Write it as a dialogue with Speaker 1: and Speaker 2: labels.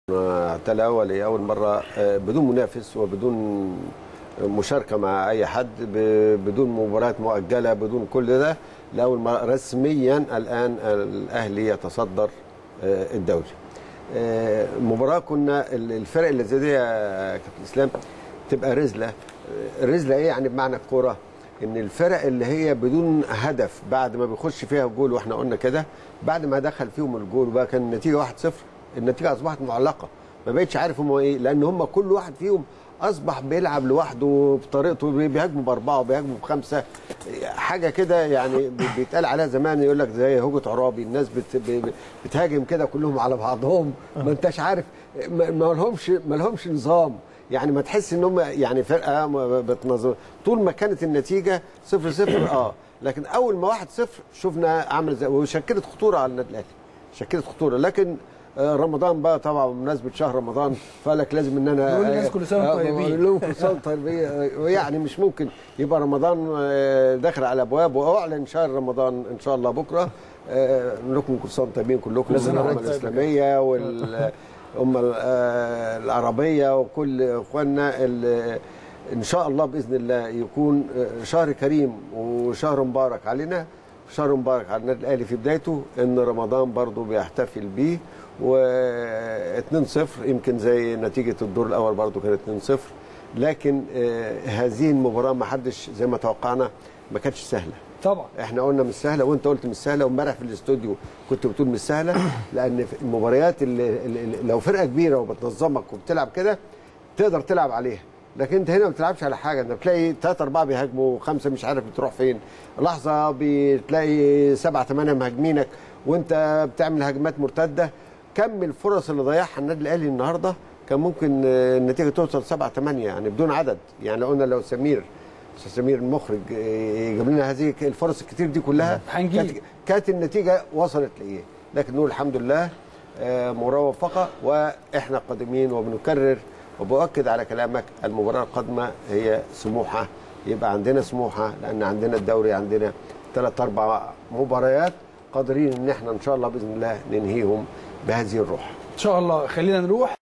Speaker 1: اعتلى ولي اول مره آه، بدون منافس وبدون مشاركه مع اي حد ب- بدون مباريات مؤجله بدون كل ده لاول مره رسميا الان الاهلي يتصدر آه، الدوري آه، المباراه كنا ال- الفرق اللي زي دي يا كابتن اسلام تبقى رزله آه، رزله ايه يعني بمعنى الكوره ان الفرق اللي هي بدون هدف بعد ما بيخش فيها جول واحنا قلنا كده بعد ما دخل فيهم الجول بقى كان النتيجه 1-0 النتيجه اصبحت معلقه ما بقتش عارف هم ايه لان هم كل واحد فيهم اصبح بيلعب لوحده بطريقته بيهاجموا باربعه وبيهاجموا بخمسه حاجه كده يعني بي- بيتقال عليها زمان يقول لك زي هوجه عرابي الناس بت بي- بتهاجم كده كلهم على بعضهم ما انتش عارف ما ما لهمش ما لهمش نظام يعني ما تحس ان هم يعني فرقه ما بتنظم طول ما كانت النتيجه 0 0 اه لكن اول ما 1 0 شفنا عمل زي وشكلت خطوره على النادي الاهلي شكلت خطوره لكن آه، رمضان بقى طبعا بمناسبه شهر رمضان فقال لك لازم ان انا
Speaker 2: نقول للناس كل سنة وانتم
Speaker 1: آه،
Speaker 2: طيبين.
Speaker 1: نقول لهم كل سنه وانتم طيبين آه، يعني مش ممكن يبقى رمضان آه، داخل على ابواب واعلن شهر رمضان ان شاء الله بكره آه، نقول لكم كل سنه وانتم طيبين كلكم
Speaker 2: سنة
Speaker 1: الامه
Speaker 2: وانتم طيبين.
Speaker 1: الاسلاميه والامه آه، العربيه وكل اخواننا ال- ان شاء الله باذن الله يكون آه، شهر كريم وشهر مبارك علينا شهر مبارك على النادي الاهلي في بدايته ان رمضان برضو بيحتفل بيه و 2-0 يمكن زي نتيجه الدور الاول برضو كانت 2-0 لكن آه، هذه المباراه ما حدش زي ما توقعنا ما كانتش سهله
Speaker 2: طبعا
Speaker 1: احنا قلنا مش سهله وانت قلت مش سهله وامبارح في الاستوديو كنت بتقول مش سهله لان في المباريات اللي, اللي لو فرقه كبيره وبتنظمك وبتلعب كده تقدر تلعب عليها لكن انت هنا ما بتلعبش على حاجه انت بتلاقي ثلاثة أربعة بيهاجموا خمسة مش عارف بتروح فين لحظة بتلاقي سبعة ثمانية مهاجمينك وانت بتعمل هجمات مرتدة كم الفرص اللي ضيعها النادي الأهلي النهاردة كان ممكن آه، النتيجة توصل سبعة ثمانية يعني بدون عدد يعني لو قلنا لو سمير أستاذ سمير المخرج آه، يجيب لنا هذه الفرص الكتير دي كلها
Speaker 2: هنجيب.
Speaker 1: كانت كانت النتيجه وصلت لايه لكن نقول الحمد لله آه، مباراه موفقه واحنا قادمين وبنكرر وبؤكد على كلامك المباراه القادمه هي سموحه يبقى عندنا سموحه لان عندنا الدوري عندنا ثلاث اربع مباريات قادرين ان احنا ان شاء الله باذن الله ننهيهم بهذه الروح
Speaker 2: ان شاء الله خلينا نروح